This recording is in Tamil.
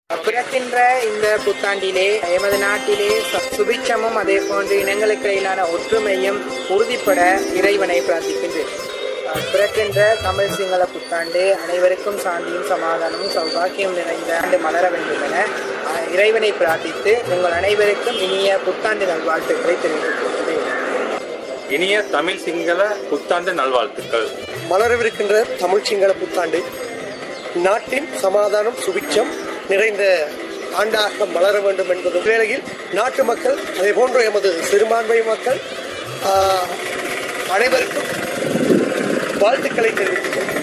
பிறக்கின்ற இந்த புத்தாண்டிலே எமது நாட்டிலே ச- சுபிட்சமும் அதே போன்று இனங்களுக்கு இடையிலான ஒற்றுமையும் உறுதிப்பட இறைவனை பிரார்த்திக்கின்றேன் அஹ் பிறக்கின்ற தமிழ் சிங்கள புத்தாண்டு அனைவருக்கும் சாந்தியும் சமாதானமும் சௌபாக்கியம் நிறைந்த ஆண்டு மலர வேண்டும் என அஹ், இறைவனை பிரார்த்தித்து உங்கள் அனைவருக்கும் இனிய புத்தாண்டு நல்வாழ்த்துக்களை தெரிவித்துக் கொள்கிறேன் இனிய தமிழ் சிங்கள புத்தாண்டு நல்வாழ்த்துக்கள் மலரவிருக்கின்ற தமிழ் சிங்கள புத்தாண்டு நாட்டின் சமாதானம் சுபிட்சம் நிறைந்த ஆண்டாக மலர வேண்டும் என்பது வேளையில் நாட்டு மக்கள் அதே போன்று எமது சிறுபான்மை மக்கள் ஆஹ், அனைவருக்கும் வாழ்த்துக்களை தெரிவித்துக் கொள்கிறேன்